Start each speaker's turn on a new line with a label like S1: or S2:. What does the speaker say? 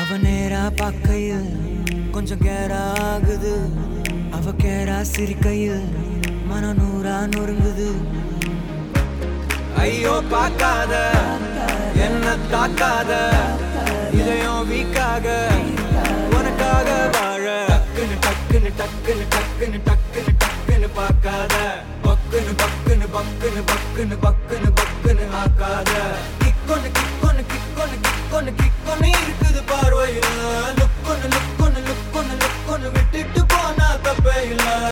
S1: அவ நேரா பார்க்கையில் கொஞ்சம் கேரா ஆகுது அவ கேரா சிரிக்கையில் மன நூறா நொறுங்குது ஐயோ பார்க்காத என்ன தாக்காத இதயம் வீக்காக உனக்காக வாழ டக்குன்னு டக்குன்னு டக்குன்னு டக்குன்னு டக்குன்னு டக்குன்னு பார்க்காத பக்குன்னு பக்குன்னு பக்குன்னு பக்குன்னு பக்கு